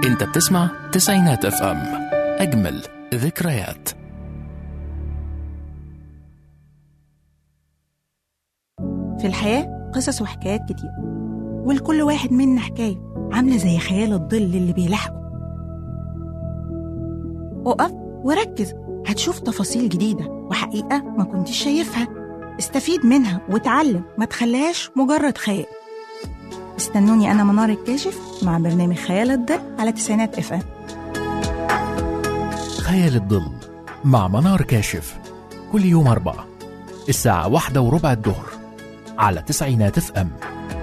انت بتسمع تسعينات اف ام اجمل ذكريات في الحياة قصص وحكايات كتير ولكل واحد منا حكاية عاملة زي خيال الظل اللي بيلاحقه اقف وركز هتشوف تفاصيل جديدة وحقيقة ما كنتش شايفها استفيد منها وتعلم ما تخليهاش مجرد خيال استنوني أنا منار الكاشف مع برنامج خيال الظل على تسعينات اف ام خيال الظل مع منار كاشف كل يوم أربعة الساعة واحدة وربع الظهر على تسعينات اف ام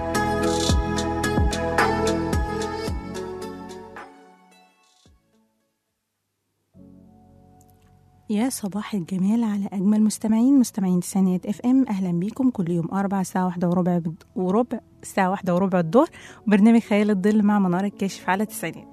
يا صباح الجمال على أجمل مستمعين مستمعين تسعينات اف ام أهلا بيكم كل يوم أربع الساعة واحدة وربع بد- وربع الساعة واحدة وربع الظهر برنامج خيال الظل مع منار الكاشف على تسعينات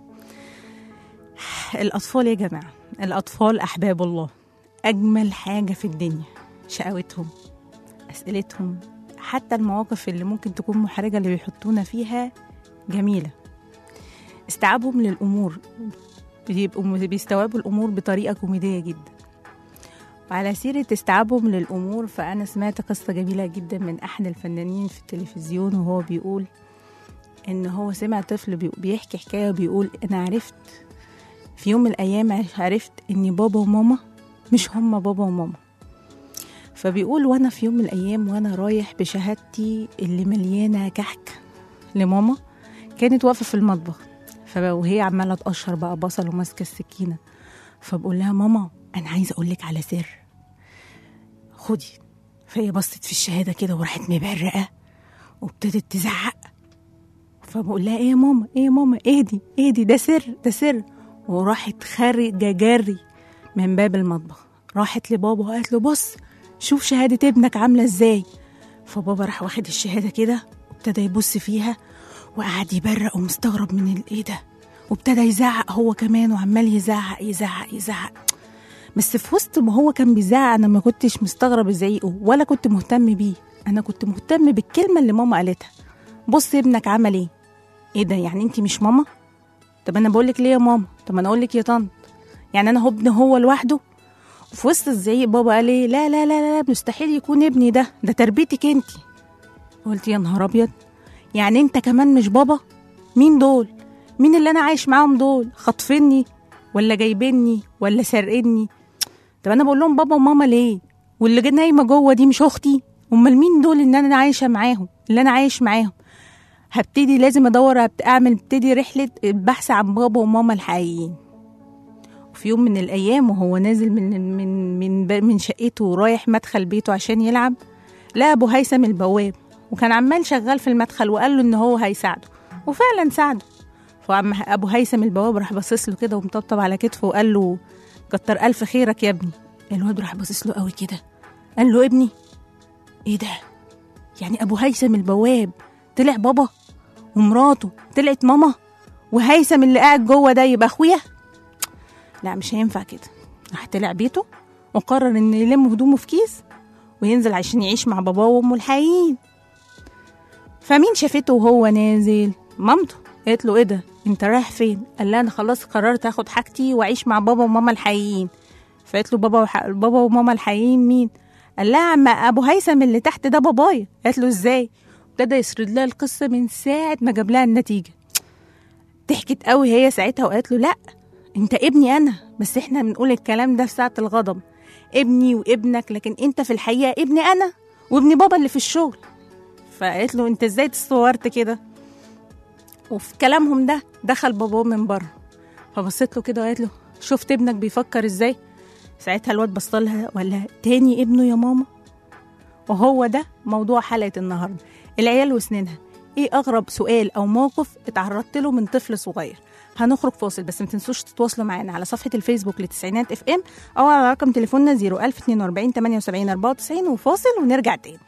الأطفال يا جماعة الأطفال أحباب الله أجمل حاجة في الدنيا شقاوتهم أسئلتهم حتى المواقف اللي ممكن تكون محرجة اللي بيحطونا فيها جميلة استيعابهم للأمور بيبقوا بيستوعبوا الأمور بطريقة كوميدية جدا وعلى سيرة استيعابهم للأمور فأنا سمعت قصة جميلة جدا من أحد الفنانين في التلفزيون وهو بيقول إن هو سمع طفل بي- بيحكي حكاية وبيقول أنا عرفت في يوم من الأيام عرفت إن بابا وماما مش هما بابا وماما فبيقول وأنا في يوم من الأيام وأنا رايح بشهادتي اللي مليانة كحك لماما كانت واقفة في المطبخ فب- وهي عمالة تقشر بقى بصل وماسكة السكينة فبقول لها ماما أنا عايزة أقول لك على سر خدي فهي بصت في الشهادة كده وراحت مبرقة وابتدت تزعق فبقول لها ايه يا ماما ايه يا ماما اهدي اهدي ده سر ده سر وراحت خارجة جري من باب المطبخ راحت لبابا وقالت له بص شوف شهادة ابنك عاملة ازاي فبابا راح واخد الشهادة كده وابتدى يبص فيها وقعد يبرق ومستغرب من الايه ده وابتدى يزعق هو كمان وعمال يزعق يزعق يزعق بس في وسط ما هو كان بيزعق انا ما كنتش مستغرب زعيقه ولا كنت مهتم بيه انا كنت مهتم بالكلمه اللي ماما قالتها بص ابنك عمل ايه ايه ده يعني انت مش ماما طب انا بقول لك ليه يا ماما طب انا اقول لك يا طنط يعني انا هو ابن هو لوحده في وسط الزعيق بابا قال ايه لا لا لا لا مستحيل يكون ابني ده ده تربيتك انت قلت يا نهار ابيض يعني انت كمان مش بابا مين دول مين اللي انا عايش معاهم دول خاطفيني ولا جايبيني ولا سارقيني طب انا بقول لهم بابا وماما ليه واللي جا- نايمه جوه دي مش اختي امال مين دول ان انا عايشه معاهم اللي انا عايش معاهم هبتدي لازم ادور هبت- اعمل ابتدي رحله البحث عن بابا وماما الحقيقيين وفي يوم من الايام وهو نازل من من من ب- من شقته ورايح مدخل بيته عشان يلعب لقى ابو هيثم البواب وكان عمال شغال في المدخل وقال له ان هو هيساعده وفعلا ساعده فعم ابو هيثم البواب راح باصص له كده ومطبطب على كتفه وقال له كتر الف خيرك يا ابني الواد راح باصص له قوي كده قال له ابني ايه ده يعني ابو هيثم البواب طلع بابا ومراته طلعت ماما وهيثم اللي قاعد جوه ده يبقى اخويا لا مش هينفع كده راح طلع بيته وقرر ان يلم هدومه في كيس وينزل عشان يعيش مع باباه وامه الحقيقيين فمين شافته وهو نازل مامته قالت له ايه ده انت رايح فين قال لها انا خلاص قررت اخد حاجتي واعيش مع بابا وماما الحقيقيين فقالت له بابا وح... بابا وماما الحقيقيين مين قال لها عم ابو هيثم اللي تحت ده بابايا قالت له ازاي ابتدى يسرد لها القصه من ساعه ما جاب لها النتيجه ضحكت قوي هي ساعتها وقالت له لا انت ابني انا بس احنا بنقول الكلام ده في ساعه الغضب ابني وابنك لكن انت في الحقيقه ابني انا وابن بابا اللي في الشغل فقالت له انت ازاي تصورت كده وفي كلامهم ده دخل باباه من بره فبصيت له كده وقالت له شفت ابنك بيفكر ازاي ساعتها الواد بص لها ولا تاني ابنه يا ماما وهو ده موضوع حلقه النهارده العيال وسنينها ايه اغرب سؤال او موقف اتعرضت له من طفل صغير هنخرج فاصل بس ما تنسوش تتواصلوا معانا على صفحه الفيسبوك لتسعينات اف ام او على رقم تليفوننا 01042 78 94 وفاصل ونرجع تاني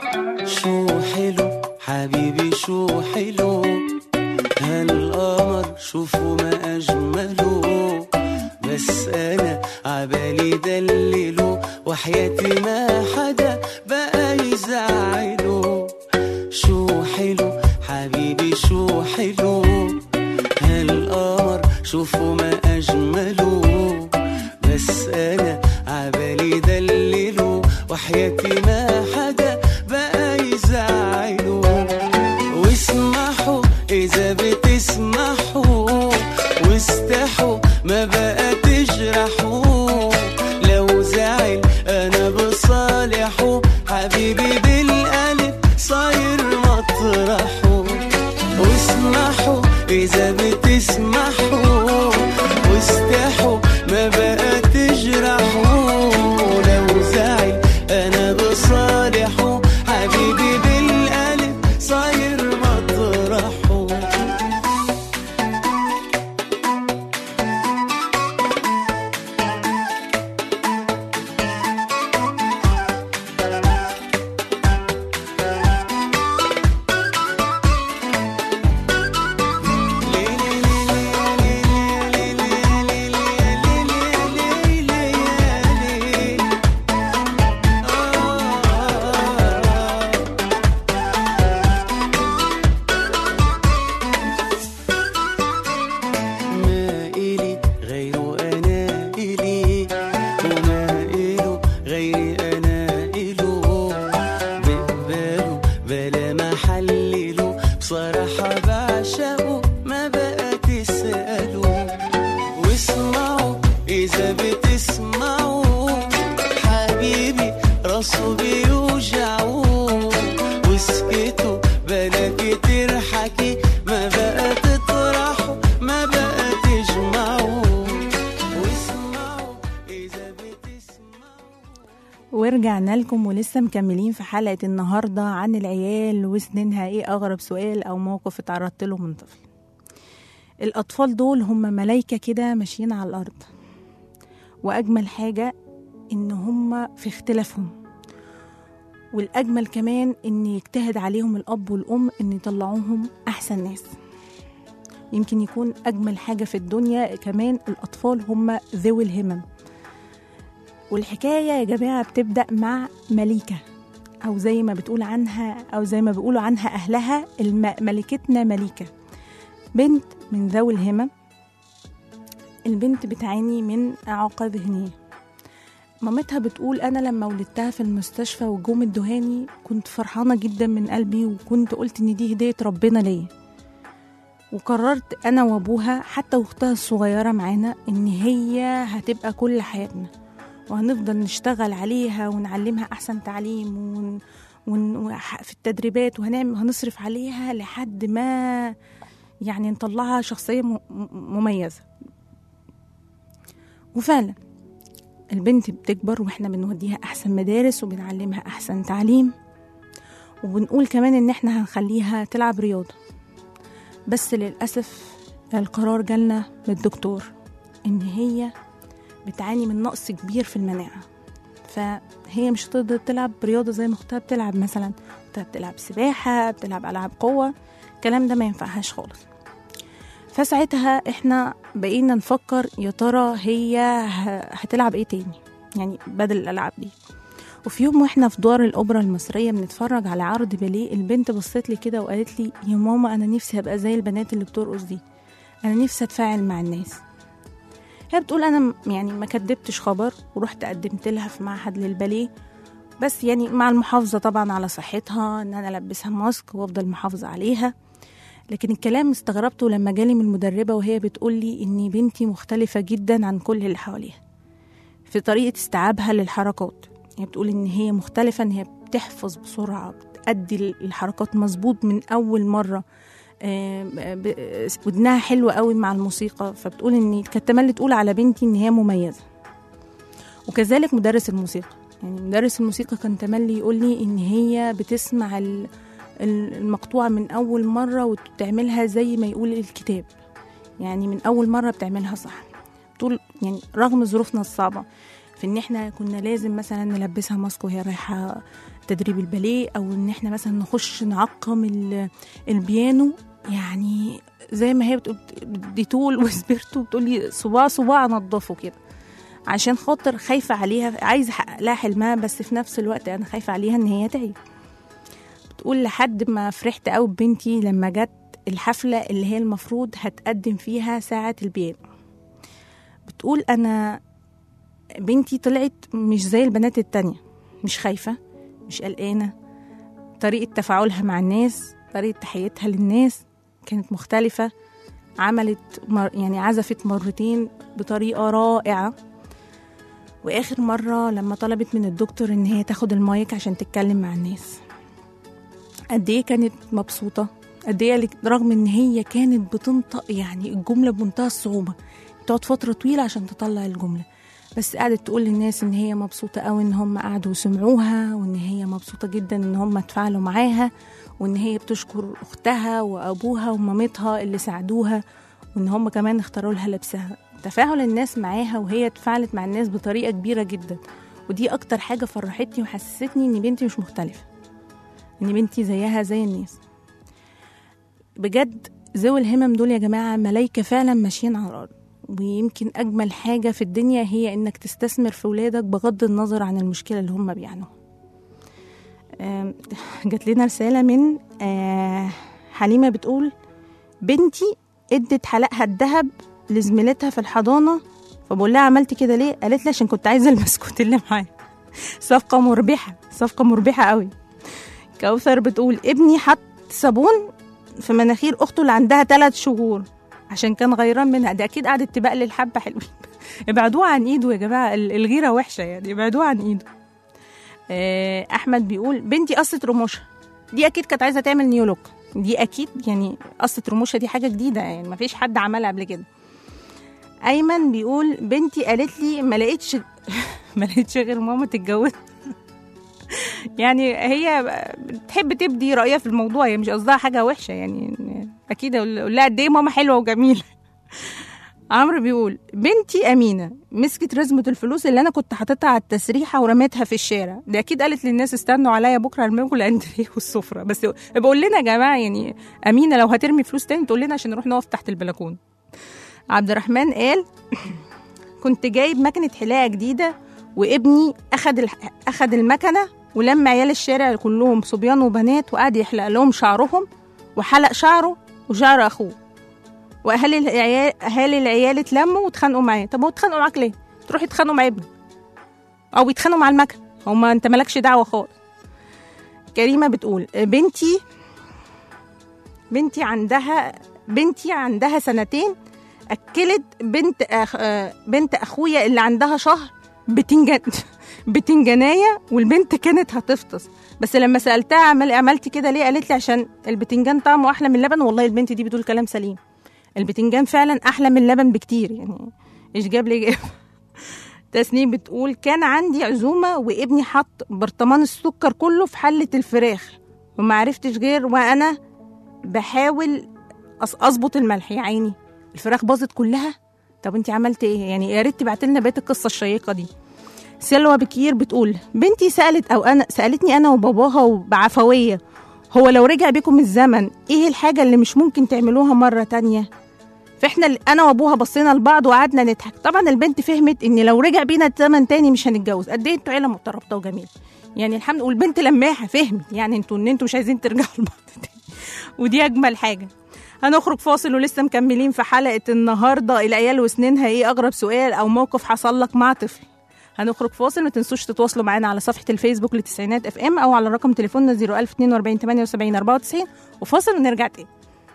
شو حلو حبيبي شو حلو هالقمر شوفوا ما أجمله بس أنا عبالي دلله وحياتي ما حدا بقى يزعله شو حلو حبيبي شو حلو هالقمر شوفوا ما أجمله بس أنا عبالي دلله وحياتي ما حدا بقى يزعله واسمحوا إذا بتسمحوا واستحوا ما بقى تجرحوا لو زعل أنا بصالحه حبيبي بالقلب صاير مطرحه واسمحوا إذا بتسمحوا واستحوا ما بقى تجرحوا لو زعل أنا بصالحه حبيبي بالقلب صاير مطرحه ما إلي غيره أنا إلي وما إله غيري أنا إله بقبله بلا ما حلله بصراحة بعشقه ما بقى تسأله واسمعوا إذا بتسمعوا حبيبي راسه بيوجعه واسكتوا بلا كتير حكي ما بقى تطرحوا ما بقى تجمعوا واسمعوا إذا بتسمعوا ورجعنا لكم ولسه مكملين في حلقة النهاردة عن العيال وسنينها ايه أغرب سؤال أو موقف اتعرضت له من طفل الأطفال دول هم ملايكة كده ماشيين على الأرض وأجمل حاجة إن هم في اختلافهم والأجمل كمان إن يجتهد عليهم الأب والأم إن يطلعوهم أحسن ناس يمكن يكون أجمل حاجة في الدنيا كمان الأطفال هم ذوي الهمم والحكاية يا جماعة بتبدأ مع مليكة أو زي ما بتقول عنها أو زي ما بيقولوا عنها أهلها الم- ملكتنا مليكة بنت من ذوي الهمم البنت بتعاني من إعاقة ذهنية مامتها بتقول أنا لما ولدتها في المستشفى وجوم الدهاني كنت فرحانة جدا من قلبي وكنت قلت إن دي هدية ربنا ليا وقررت أنا وأبوها حتى وأختها الصغيرة معانا إن هي هتبقى كل حياتنا وهنفضل نشتغل عليها ونعلمها أحسن تعليم ون... ون... وح- في التدريبات وهنعمل هنصرف عليها لحد ما يعني نطلعها شخصية م... م- مميزة وفعلا البنت بتكبر واحنا بنوديها أحسن مدارس وبنعلمها أحسن تعليم وبنقول كمان إن احنا هنخليها تلعب رياضة بس للأسف القرار جالنا من الدكتور إن هي بتعاني من نقص كبير في المناعة فهي مش هتقدر تلعب رياضة زي ما اختها بتلعب مثلا اختها بتلعب سباحة بتلعب ألعاب قوة الكلام ده ما ينفعهاش خالص فساعتها احنا بقينا نفكر يا ترى هي ه- هتلعب ايه تاني يعني بدل الألعاب دي وفي يوم واحنا في دار الأوبرا المصرية بنتفرج على عرض باليه البنت بصت لي كده وقالت لي يا ماما أنا نفسي أبقى زي البنات اللي بترقص دي أنا نفسي أتفاعل مع الناس هي بتقول انا م- يعني ما كدبتش خبر ورحت قدمت لها في معهد للباليه بس يعني مع المحافظة طبعا على صحتها ان انا البسها ماسك وافضل محافظة عليها لكن الكلام استغربته لما جالي من المدربة وهي بتقول لي ان بنتي مختلفة جدا عن كل اللي حواليها في طريقة استيعابها للحركات هي بتقول ان هي مختلفة ان هي بتحفظ بسرعة بتأدي الحركات مظبوط من اول مرة آه، ب- ودنها حلوة قوي مع الموسيقى فبتقول ان كانت تملي تقول على بنتي ان هي مميزة وكذلك مدرس الموسيقى يعني مدرس الموسيقى كان تملي يقول لي ان هي بتسمع ال- ال- المقطوعة من اول مرة وتعملها زي ما يقول الكتاب يعني من اول مرة بتعملها صح طول يعني رغم ظروفنا الصعبة في ان احنا كنا لازم مثلا نلبسها ماسك وهي رايحة تدريب الباليه او ان احنا مثلا نخش نعقم ال- البيانو يعني زي ما هي بتقول ديتول وسبيرتو بتقول لي صباع صباع انضفه كده عشان خاطر خايفه عليها عايزه احقق لها حلمها بس في نفس الوقت انا خايفه عليها ان هي تعي بتقول لحد ما فرحت قوي ببنتي لما جت الحفله اللي هي المفروض هتقدم فيها ساعه البيانو بتقول انا بنتي طلعت مش زي البنات التانية مش خايفة مش قلقانة طريقة تفاعلها مع الناس طريقة تحيتها للناس كانت مختلفة عملت مر يعني عزفت مرتين بطريقة رائعة وآخر مرة لما طلبت من الدكتور إن هي تاخد المايك عشان تتكلم مع الناس قد إيه كانت مبسوطة قد إيه رغم إن هي كانت بتنطق يعني الجملة بمنتهى الصعوبة تقعد فترة طويلة عشان تطلع الجملة بس قعدت تقول للناس ان هي مبسوطة قوي ان هم قعدوا وسمعوها وان هي مبسوطة جدا ان هم اتفاعلوا معاها وان هي بتشكر اختها وابوها ومامتها اللي ساعدوها وان هم كمان اختاروا لها لبسها تفاعل الناس معاها وهي اتفاعلت مع الناس بطريقة كبيرة جدا ودي اكتر حاجة فرحتني وحسستني ان بنتي مش مختلفة ان بنتي زيها زي الناس بجد ذوي الهمم دول يا جماعة ملايكة فعلا ماشيين على الأرض ويمكن أجمل حاجة في الدنيا هي إنك تستثمر في ولادك بغض النظر عن المشكلة اللي هم بيعانوها آم، جات لنا رسالة من آه، حليمة بتقول بنتي ادت حلقها الذهب لزميلتها في الحضانة فبقول لها عملتي كده ليه؟ قالت لي عشان كنت عايزة البسكوت اللي معايا صفقة مربحة صفقة مربحة قوي كوثر بتقول ابني حط صابون في مناخير اخته اللي عندها ثلاث شهور عشان كان غيران منها ده اكيد قعدت تبقلل حبه حلوين ابعدوها عن ايده يا جماعه ال- الغيره وحشه يعني ابعدوها عن ايده آه، احمد بيقول بنتي قصت رموشها دي اكيد كانت عايزه تعمل نيو لوك دي اكيد يعني قصه رموشها دي حاجه جديده يعني ما فيش حد عملها قبل كده ايمن بيقول بنتي قالت لي ما لقيتش ما لقيتش غير ماما تتجوز يعني هي بتحب تبدي رأيها في الموضوع هي مش قصدها حاجة وحشة يعني أكيد أقول لها قد إيه ماما حلوة وجميلة عمرو بيقول بنتي أمينة مسكت رزمة الفلوس اللي أنا كنت حاططها على التسريحة ورميتها في الشارع دي أكيد قالت للناس استنوا عليا بكرة ارميكم الأندريه والسفرة بس بقول لنا يا جماعة يعني أمينة لو هترمي فلوس تاني تقول لنا عشان نروح نقف تحت البلكون عبد الرحمن قال كنت جايب مكنة حلاقة جديدة وابني أخد الح... أخد المكنة ولم عيال الشارع كلهم صبيان وبنات وقعد يحلق لهم شعرهم وحلق شعره وشعر أخوه وأهالي العيال أهالي العيال اتلموا واتخانقوا معاه طب هو اتخانقوا معاك ليه؟ تروح يتخانقوا مع ابني أو يتخانقوا مع المكنة هما أنت مالكش دعوة خالص كريمة بتقول بنتي بنتي عندها بنتي عندها سنتين أكلت بنت أخ... آه، بنت أخويا اللي عندها شهر بتنجان بتنجانية والبنت كانت هتفطس بس لما سألتها عمل عملتي كده ليه قالت لي عشان البتنجان طعمه أحلى من اللبن والله البنت دي بتقول كلام سليم البتنجان فعلا أحلى من اللبن بكتير يعني إيش جاب لي جاب تسنيم بتقول كان عندي عزومة وابني حط برطمان السكر كله في حلة الفراخ وما عرفتش غير وأنا بحاول أص- أظبط الملح يا عيني الفراخ باظت كلها طب انت عملت ايه يعني يا ريت تبعت لنا بقيه القصه الشيقه دي سلوى بكير بتقول بنتي سالت او انا سالتني انا وباباها بعفويه هو لو رجع بيكم الزمن ايه الحاجه اللي مش ممكن تعملوها مره تانية فاحنا ال- انا وابوها بصينا لبعض وقعدنا نضحك طبعا البنت فهمت ان لو رجع بينا الزمن تاني مش هنتجوز قد ايه انتوا عيله مترابطه وجميله يعني الحمد والبنت لماحه فهمت يعني انتوا ان انتوا مش عايزين ترجعوا لبعض تاني ودي اجمل حاجه هنخرج فاصل ولسه مكملين في حلقة النهاردة العيال وسنينها ايه أغرب سؤال أو موقف حصل لك مع طفل هنخرج فاصل ما تنسوش تتواصلوا معانا على صفحة الفيسبوك لتسعينات اف ام أو على رقم تليفوننا 01042 78 94 وفاصل ونرجع تاني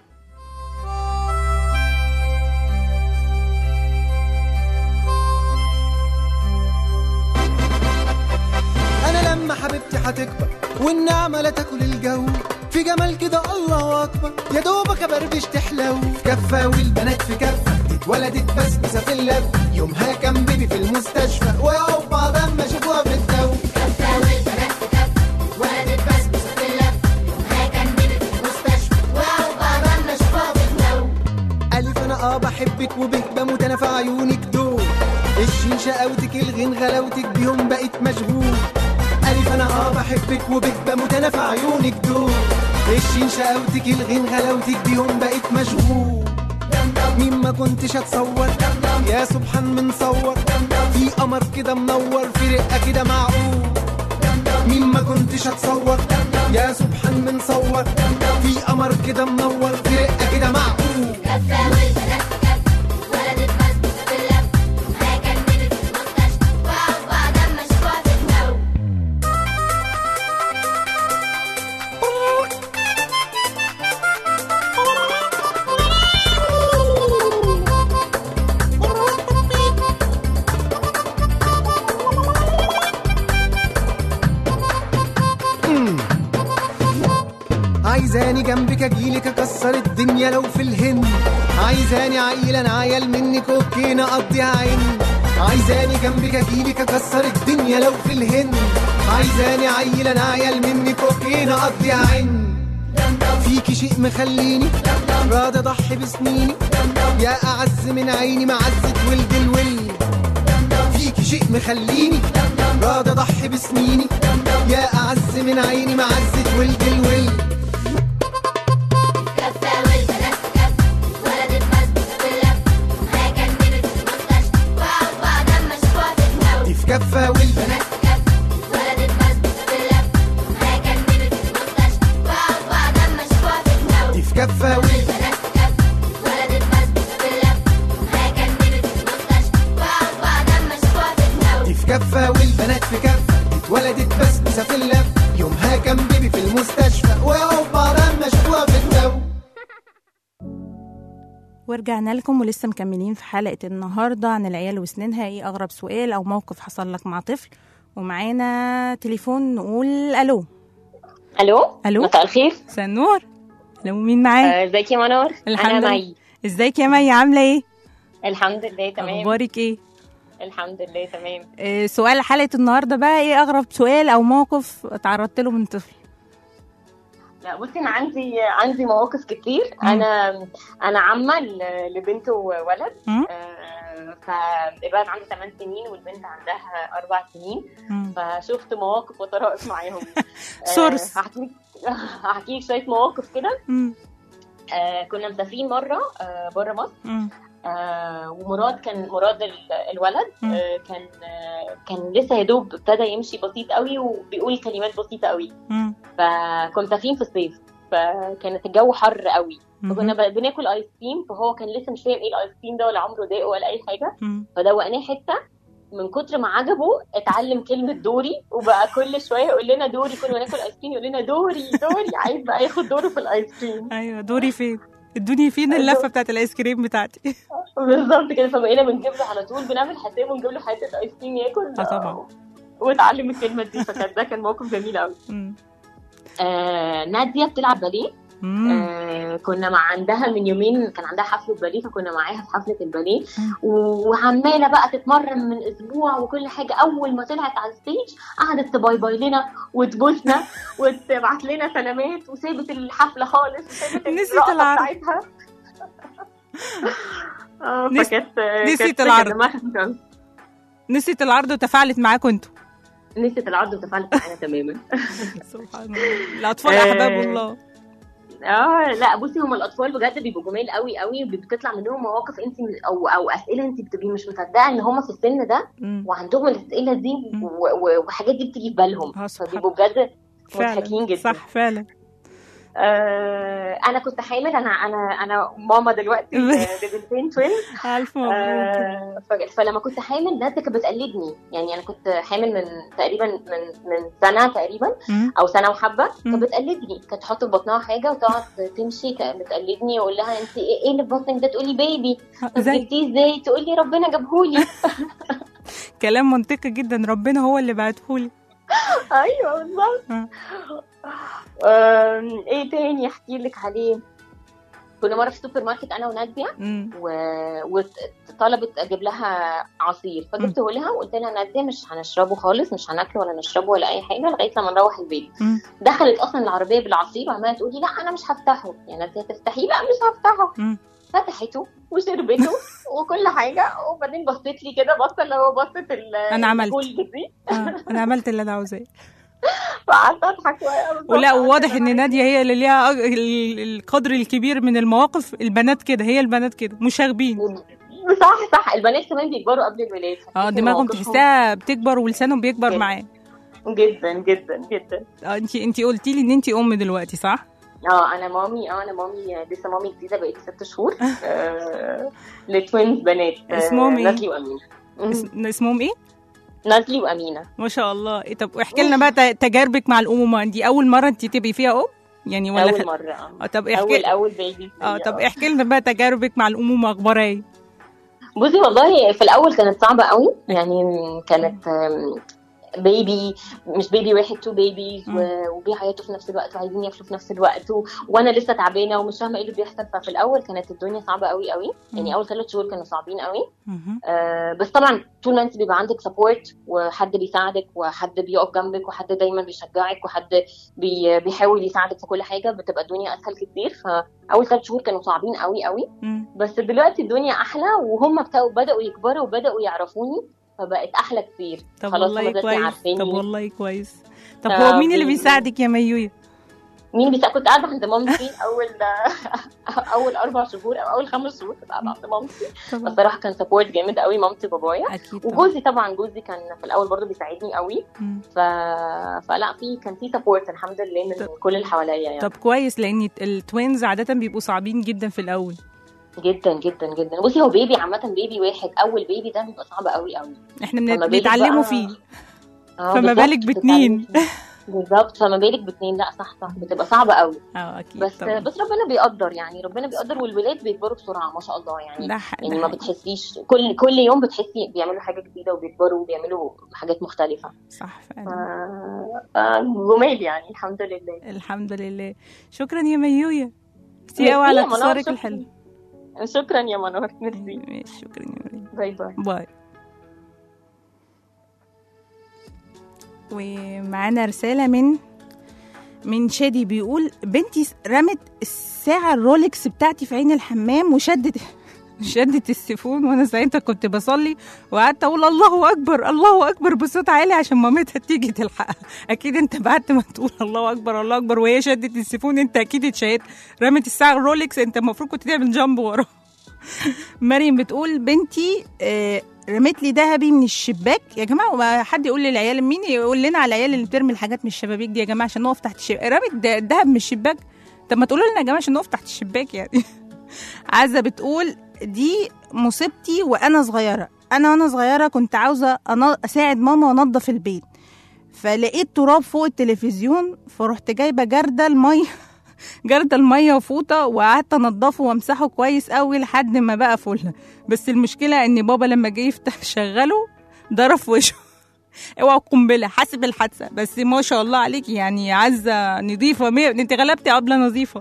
انا لما حبيبتي هتكبر والنعمه لا تاكل الجو في جمال كده الله اكبر يا دوبك ابربش تحلو في كفه والبنات في كفه اتولدت بسبوسه في اللف يومها كان بيبي في المستشفى ويقعوا بعض اما شافوها في الجو ألف أنا أه بحبك وبه بموت أنا في عيونك دول الشين شقاوتك الغين غلاوتك بيهم بقيت مشغول ألف أنا أه بحبك وبه بموت أنا في عيونك دول الشين شقاوتك الغين غلاوتك بيهم بقيت مشغول مين ما كنتش اتصور يا سبحان من صور في قمر كده منور في رقه كده معقول مين ما كنتش اتصور يا سبحان من صور في قمر كده منور في رقه كده معقول كفة والبنات في كفة ولدت بسبوسة في اللف معايا كانت في المستشفى وقعوا بعض اما شافوها في الجو عايزاني جنبك اجيلك اكسر الدنيا لو في الهند عايزاني عيل انا عيل منك اوكي نقضيها عين عايزاني جنبك اجيلك اكسر الدنيا لو في الهند عايزاني عيل انا عيل منك اوكي نقضيها عين فيكي شيء مخليني راضي اضحي بسنيني يا اعز من عيني معزة ولد الول فيكي شيء مخليني راضي اضحي بسنيني يا اعز من عيني معزة ولد الول كفة والبنات في كفة ولدت بسبوسة في اللف معايا كانت في المستشفى وقعوا بعض اما شافوها في الجو دي في كفة والبنات بنات في كفة ولدت بسبوسة في اللف معايا كانت في المستشفى وقعوا بعض اما شافوها في الجو دي في كفة والبنات البنات في كفة ولدت بسبوسة في اللف معايا كانت في المستشفى وقعوا بعض اما شافوها في الجو دي في كفة والبنات في كفة اتولدت بسبوسة في اللف يومها كان بيبي في المستشفى وقعوا بعض اما شافوها في الجو ورجعنا لكم ولسه مكملين في حلقة النهاردة عن العيال وسنينها ايه أغرب سؤال أو موقف حصل لك مع طفل ومعانا تليفون نقول ألو الو ألو؟ مساء الخير مساء النور ألو مين معايا آه، ازيك يا منور الحمد انا لله. مي ازيك يا مي عاملة ايه الحمد لله تمام أخبارك ايه الحمد لله تمام آه، سؤال حلقة النهاردة بقى ايه أغرب سؤال أو موقف اتعرضت له من طفل لا بصي انا عندي عندي مواقف كتير مم. انا انا عمه ل- لبنت وولد مم. آه، فالولد عنده 8 سنين والبنت عندها 4 سنين مم. فشفت مواقف وطرائف معاهم آه، سورس. هحكي لك هحكي لك شويه مواقف كده مم. آه، كنا مسافرين مره بره مصر مم. آه ومراد كان مراد ال- الولد مم. آه كان آه كان لسه يا دوب ابتدى يمشي بسيط قوي وبيقول كلمات بسيطه قوي مم. فكنا مسافرين في الصيف فكانت الجو حر قوي فكنا مم. ب- بناكل ايس كريم فهو كان لسه مش فاهم ايه الايس كريم ده ولا عمره ضاقه ولا اي حاجه مم. فدوقناه حته من كتر ما عجبه اتعلم كلمه دوري وبقى كل شويه يقول لنا دوري كل ما ناكل ايس كريم يقول لنا دوري دوري عايز بقى ياخد دوره في الايس كريم ايوه دوري فين ادوني فين اللفة بتاعت الايس كريم بتاعتي بالظبط كده فبقينا بنجيب له على طول بنعمل حساب ونجيب له حته ايس كريم ياكل اه طبعا واتعلم الكلمه دي فكان ده كان موقف جميل قوي مم. آه ناديه بتلعب باليه مم. آه كنا مع عندها من يومين كان عندها حفله باليه فكنا معاها في حفله الباليه مم. و- وعماله بقى تتمرن من اسبوع وكل حاجه اول ما طلعت على الستيج قعدت تبايباي لنا وتبوسنا وتبعت لنا سلامات وسابت الحفله خالص وسابت نسيت الرقصة العرض. بتاعتها آه، نس- فكانت نسيت كانت- العرض. كانت دماغها خفيفة أوي. نسيت العرض وتفاعلت معاكم انتوا نسيت العرض وتفاعلت معانا تماما سبحان الله الاطفال آه. احباب الله اه لا بصي هم الاطفال بجد بيبقوا جمال قوي قوي وبتطلع منهم مواقف انت او او اسئله انت بتبقي مش مصدقه ان هم في السن ده مم. وعندهم الاسئله دي مم. و- و- وحاجات دي بتيجي في بالهم اه سبحان فبيبقوا بجد مضحكين فعلا جدا صح فعلا آه انا كنت حامل انا انا انا ماما دلوقتي لبنتين توينز الف مبروك آه ف- فلما كنت حامل ناس كانت بتقلدني يعني انا كنت حامل من تقريبا من من سنه تقريبا مم. او سنه وحبه مم. كانت بتقلدني كانت تحط في بطنها حاجه وتقعد تمشي كانت بتقلدني واقول لها انت ايه إيه اللي في بطنك ده تقولي بيبي طب زي جبتيه ازاي تقول لي ربنا جابهولي كلام منطقي جدا ربنا هو اللي بعتهولي ايوه بالظبط آه. آم، ايه تاني احكي لك عليه كنا مره في السوبر ماركت انا وناديه مم. و... وطلبت اجيب لها عصير فجبته لها وقلت لها ناديه مش هنشربه خالص مش هناكله ولا نشربه ولا اي حاجه لغايه لما نروح البيت مم. دخلت اصلا العربيه بالعصير وعماله تقولي لا انا مش هفتحه يعني ناديه تفتحيه لا مش هفتحه مم. فتحته وشربته وكل حاجه وبعدين بصيت لي كده بصه اللي هو بصه ال أنا عملت. الجولد دي آه. انا عملت اللي انا عاوزاه فقعدت اضحك وهي- ولا وواضح ان ناديه هي اللي ليها أج- ال- القدر الكبير من المواقف البنات كده هي البنات كده مشاغبين صح صح البنات كمان بيكبروا قبل الولاد اه دماغهم تحسها بتكبر ولسانهم بيكبر جدا. معاه جدا جدا جدا اه انت انت قلتي لي ان انت ام دلوقتي صح اه انا مامي اه انا مامي لسه مامي جديده بقيت ست شهور آه لتوينز بنات آه، اسمهم إيه؟ نازلي وامينه مم. اس- اسمهم ايه نازلي وامينه ما شاء الله إيه طب احكي لنا بقى ت- تجاربك مع الامومه دي اول مره انت تبقي فيها ام يعني ولا اول خ- مره اه اه طب اول احكي اول بيبي اه طب احكي لنا بقى تجاربك مع الامومه اخبارها ايه بصي والله في الاول كانت صعبه قوي يعني كانت آم، بيبي مش بيبي واحد تو بيبيز مم. وبيعيطوا في نفس الوقت وعايزين ياكلوا في نفس الوقت و... وانا لسه تعبانه ومش فاهمه ايه اللي بيحصل ففي الاول كانت الدنيا صعبه قوي قوي مم. يعني اول ثلاث شهور كانوا صعبين قوي مهم. آه بس طبعا طول ما انت بيبقى عندك سبورت وحد بيساعدك وحد بيقف جنبك وحد دايما بيشجعك وحد بي... بيحاول يساعدك في كل حاجه بتبقى الدنيا اسهل كتير فاول ثلاث شهور كانوا صعبين قوي قوي مم. بس دلوقتي الدنيا احلى وهم بتاعوا بداوا يكبروا وبداوا يعرفوني فبقت احلى كتير طب خلاص والله هم دلوقتي كويس عارفيني طب والله كويس طب آه، هو مين اللي بي- بيساعدك يا ميوية مين بيسا... كنت قاعده عند مامتي اول اول اربع شهور او اول خمس شهور كنت قاعده عند مامتي طبعا الصراحه كان سبورت جامد قوي مامتي وبابايا اكيد طبعا وجوزي طبعا جوزي كان في الاول برضه بيساعدني قوي مم. ف... فلا في كان في سبورت الحمد لله من طب- كل اللي حواليا يعني طب كويس لان التوينز عاده بيبقوا صعبين جدا في الاول جدا جدا جدا بصي هو بيبي عامه بيبي واحد اول بيبي ده بيبقى صعب قوي قوي احنا فما بن- بالك بيتعلموا بقى- فيه آه، فما بالظبط، بالك باتنين. بتتعلمي. بالظبط فما بالك باتنين لا صح صح بتبقى صعبه قوي اه اكيد بس طبعا بس ربنا بيقدر يعني ربنا بيقدر والولاد بيكبروا بسرعه ما شاء الله يعني ده ح- يعني ده ما حقيقي. بتحسيش كل كل يوم بتحسي بيعملوا حاجه جديده وبيكبروا وبيعملوا حاجات مختلفه صح ف- فعلا ف- جمال يعني الحمد لله الحمد لله شكرا يا ميوية كتير ميرسي قوي على يا منار، اتصالك شكراً. الحلو شكرا يا منور ميرسي ماشي شكرا يا مريم باي باي باي ومعانا رسالة من من شادي بيقول بنتي رمت الساعة الرولكس بتاعتي في عين الحمام وشدت شدت السيفون وانا ساعتها كنت بصلي وقعدت اقول الله اكبر الله اكبر بصوت عالي عشان مامتها تيجي تلحقها اكيد انت بعد ما تقول الله اكبر الله اكبر وهي شدت السيفون انت اكيد اتشهدت رمت الساعه الرولكس انت المفروض كنت تعمل جامب ورا مريم بتقول بنتي آه، رمت لي ذهبي من الشباك يا جماعه ما حد يقول للعيال مين يقول لنا على العيال اللي بترمي الحاجات من الشبابيك دي يا جماعه عشان نقف تحت الشباك رمت د- الذهب من الشباك طب ما تقولوا لنا يا جماعه عشان نقف تحت الشباك يعني عزه بتقول دي مصيبتي وانا صغيره انا وانا صغيره كنت عاوزه أنا- اساعد ماما وانضف البيت فلقيت تراب فوق التلفزيون فرحت جايبه جرده الميه جرد الميه وفوطه وقعدت انضفه وامسحه كويس قوي لحد ما بقى فله بس المشكله ان بابا لما جه يفتح شغله ضرب في وشه اوعى قنبله حاسب الحادثه بس ما شاء الله عليك يعني عزه نظيفه مية انت غلبتي قبل نظيفه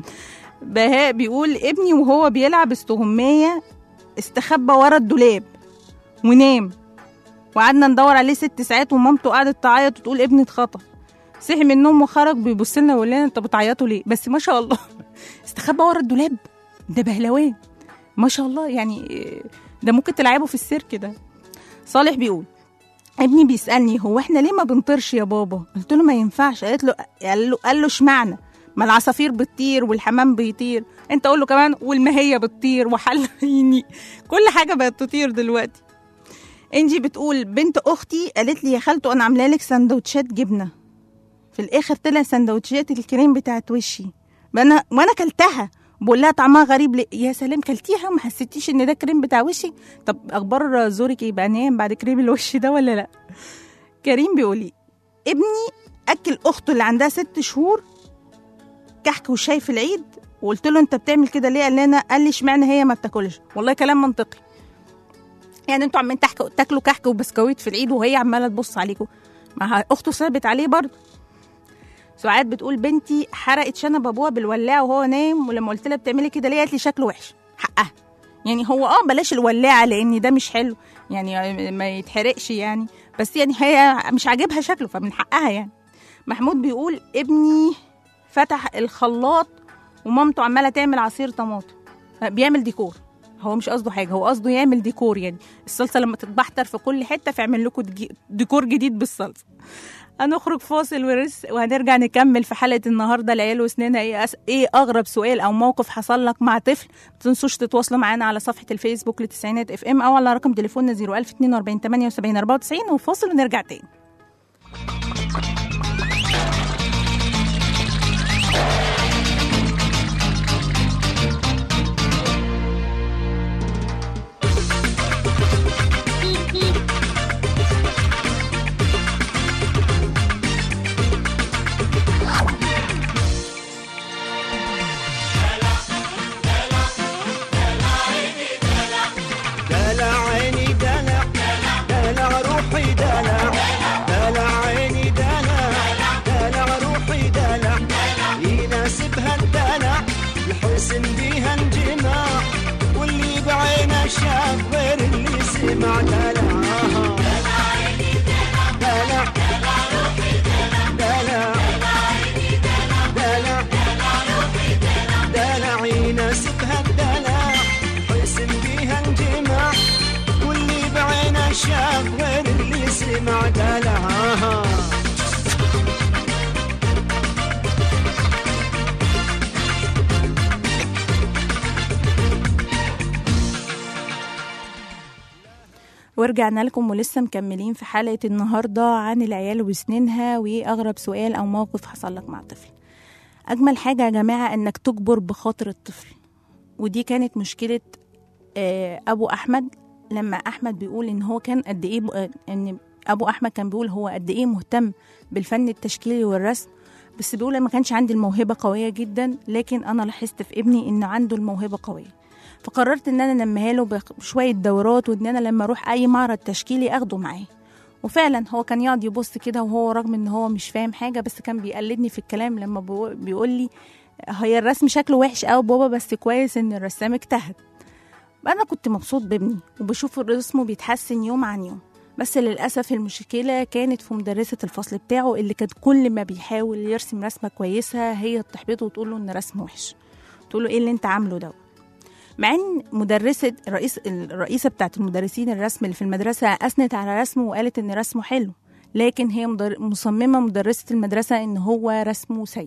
بهاء بيقول ابني وهو بيلعب استغمايه استخبى ورا الدولاب ونام وقعدنا ندور عليه ست ساعات ومامته قعدت تعيط وتقول ابني اتخطف صحي من النوم وخرج بيبص لنا ويقول لنا انتوا بتعيطوا ليه بس ما شاء الله استخبى ورا الدولاب ده بهلوان ما شاء الله يعني ده ممكن تلعبه في السيرك ده صالح بيقول ابني بيسالني هو احنا ليه ما بنطيرش يا بابا قلت له ما ينفعش قالت له قال له قال له اشمعنى ما العصافير بتطير والحمام بيطير انت قول له كمان والمهيه بتطير وحل يعني كل حاجه بقت تطير دلوقتي انجي بتقول بنت اختي قالت لي يا خالته انا عامله لك سندوتشات جبنه في الاخر طلع سندوتشات الكريم بتاعت وشي انا وانا كلتها بقول لها طعمها غريب ليه يا سلام كلتيها ما حسيتيش ان ده كريم بتاع وشي طب اخبار زورك ايه بقى نام بعد كريم الوش ده ولا لا كريم بيقول لي ابني اكل اخته اللي عندها ست شهور كحك وشاي في العيد وقلت له انت بتعمل كده ليه قال لي انا قال لي اشمعنى هي ما بتاكلش والله كلام منطقي يعني انتوا عمالين تحك- تاكلوا كحك وبسكويت في العيد وهي عماله تبص عليكم ما ه- اخته ثابت عليه برضه سعاد بتقول بنتي حرقت شنب ابوها بالولاعه وهو نايم ولما قلت لها بتعملي كده ليه قالت لي شكله وحش حقها يعني هو اه بلاش الولاعه لان ده مش حلو يعني ما يتحرقش يعني بس يعني هي مش عاجبها شكله فمن حقها يعني محمود بيقول ابني فتح الخلاط ومامته عماله تعمل عصير طماطم بيعمل ديكور هو مش قصده حاجه هو قصده يعمل ديكور يعني الصلصه لما تتبحتر في كل حته فيعمل لكم ديكور جديد بالصلصه هنخرج فاصل ورس وهنرجع نكمل في حلقه النهارده العيال وسنينها ايه أس... ايه اغرب سؤال او موقف حصل لك مع طفل ما تنسوش تتواصلوا معانا على صفحه الفيسبوك لتسعينات اف ام او على رقم تليفوننا 01042 78 94 وفاصل ونرجع تاني دلع عيني دلع دلع روحي دلع دلع عيني دلع دلع روحي دلع يناسبها الدلع الحسن بيها انجماع واللي بعينه شاف غير اللي سمع دلع دلع دلع دلع دلع يناسبها الدلع حسن بيها انجمع واللي بعينه شاف غير اللي سمع دلعها ورجعنا لكم ولسه مكملين في حلقة النهاردة عن العيال وسنينها وأغرب سؤال أو موقف حصل لك مع طفل أجمل حاجة يا جماعة إنك تجبر بخاطر الطفل ودي كانت مشكلة آه، أبو أحمد لما أحمد بيقول إن هو كان قد إيه آه، إن أبو أحمد كان بيقول هو قد إيه مهتم بالفن التشكيلي والرسم بس بيقول أنا ما كانش عندي الموهبة قوية جدا لكن أنا لاحظت في ابني إنه عنده الموهبة قوية فقررت ان انا انميها له بخ- بشويه دورات وان انا لما اروح اي معرض تشكيلي اخده معايا وفعلا هو كان يقعد يبص كده وهو رغم ان هو مش فاهم حاجه بس كان بيقلدني في الكلام لما بيقو- بيقول لي هي الرسم شكله وحش قوي بابا بس كويس ان الرسام اجتهد انا كنت مبسوط بابني وبشوف رسمه بيتحسن يوم عن يوم بس للأسف المشكلة كانت في مدرسة الفصل بتاعه اللي كانت كل ما بيحاول يرسم رسمة كويسة هي تحبطه وتقول له إن رسمه وحش تقول له إيه اللي أنت عامله ده مع ان مدرسه الرئيس الرئيسه بتاعت المدرسين الرسم اللي في المدرسه اثنت على رسمه وقالت ان رسمه حلو لكن هي مدر... مصممه مدرسه المدرسه ان هو رسمه سيء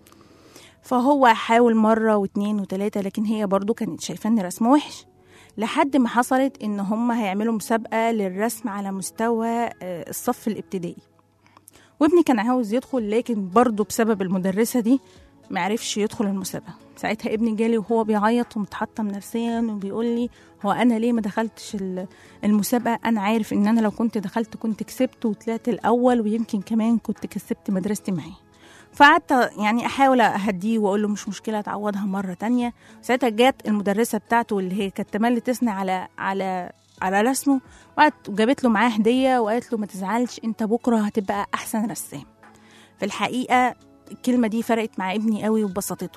فهو حاول مره واتنين وتلاته لكن هي برضو كانت شايفه ان رسمه وحش لحد ما حصلت ان هم هيعملوا مسابقه للرسم على مستوى آه، الصف الابتدائي وابني كان عاوز يدخل لكن برضو بسبب المدرسه دي معرفش يدخل المسابقة ساعتها ابني جالي وهو بيعيط ومتحطم نفسيا وبيقول لي هو انا ليه ما دخلتش ال- المسابقة انا عارف ان انا لو كنت دخلت كنت كسبت وطلعت الاول ويمكن كمان كنت كسبت مدرستي معاه فقعدت يعني احاول اهديه واقول له مش مشكله تعوضها مره تانية ساعتها جت المدرسه بتاعته اللي هي كانت تملي تثني على على على رسمه وقعدت وجابت له معاه هديه وقالت له ما تزعلش انت بكره هتبقى احسن رسام في الحقيقه الكلمه دي فرقت مع ابني قوي وبسطته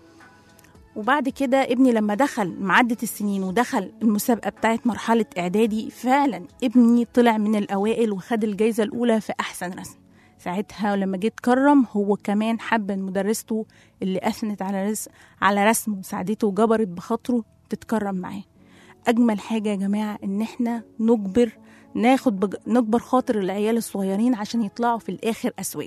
وبعد كده ابني لما دخل معدت السنين ودخل المسابقة بتاعت مرحلة إعدادي فعلا ابني طلع من الأوائل وخد الجايزة الأولى في أحسن رسم ساعتها لما جيت كرم هو كمان حب إن مدرسته اللي أثنت على رسم على رسمه وساعدته وجبرت بخاطره تتكرم معاه أجمل حاجة يا جماعة إن إحنا نجبر ناخد بج... نجبر خاطر العيال الصغيرين عشان يطلعوا في الآخر أسوية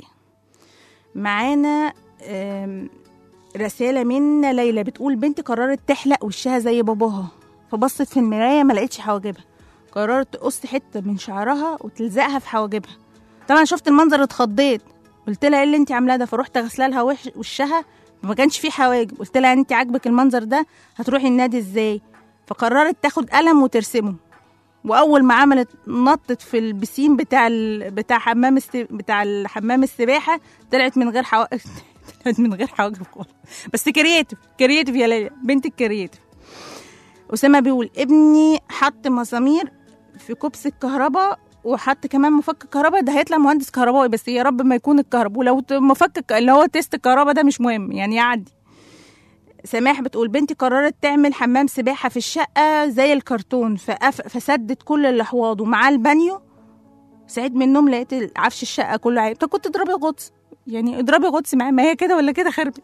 معانا آم، رسالة من ليلى بتقول بنتي قررت تحلق وشها زي باباها فبصت في المراية ما لقيتش حواجبها قررت تقص حتة من شعرها وتلزقها في حواجبها طبعا شفت المنظر اتخضيت قلت لها ايه اللي انت عاملاه ده فروحت غسله لها وش وشها ما كانش فيه حواجب قلت لها انت عاجبك المنظر ده هتروحي النادي ازاي فقررت تاخد قلم وترسمه واول ما عملت نطت في البسين بتاع ال... بتاع حمام الس... بتاع الحمام السباحه طلعت من غير حو... طلعت من غير حواجب خالص بس كرييتيف كرييتيف يا ليلى بنت الكرييتيف اسامه بيقول ابني حط مسامير في كوبس الكهرباء وحط كمان مفك كهرباء ده هيطلع مهندس كهربائي بس يا رب ما يكون الكهرباء ولو ت- مفك ك- اللي هو تيست الكهرباء ده مش مهم يعني يعدي سماح بتقول بنتي قررت تعمل حمام سباحة في الشقة زي الكرتون فأف... فسدت كل الأحواض ومعاه البانيو سعيد من النوم لقيت عفش الشقة كله عيب طب كنت اضربي غطس يعني اضربي غطس معاه ما هي كده ولا كده خربت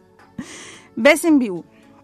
باسم بيقول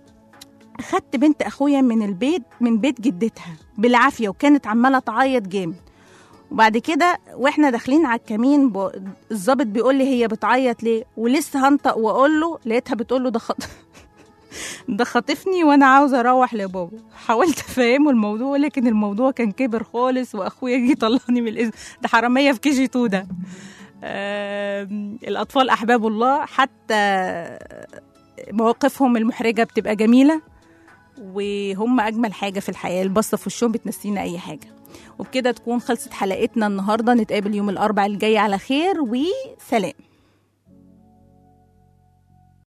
خدت بنت اخويا من البيت من بيت جدتها بالعافيه وكانت عماله تعيط جامد وبعد كده واحنا داخلين على الكمين ب- الظابط بيقول لي هي بتعيط ليه ولسه هنطق واقول له لقيتها بتقول له ده خط... ده خاطفني وانا عاوزه اروح لبابا حاولت افهمه الموضوع لكن الموضوع كان كبر خالص واخويا جه طلعني من الاسم ده حراميه في كي جي 2 ده آم، الاطفال احباب الله حتى مواقفهم المحرجه بتبقى جميله وهم اجمل حاجه في الحياه البصه في وشهم بتنسينا اي حاجه وبكده تكون خلصت حلقتنا النهارده نتقابل يوم الاربعاء الجاي على خير وسلام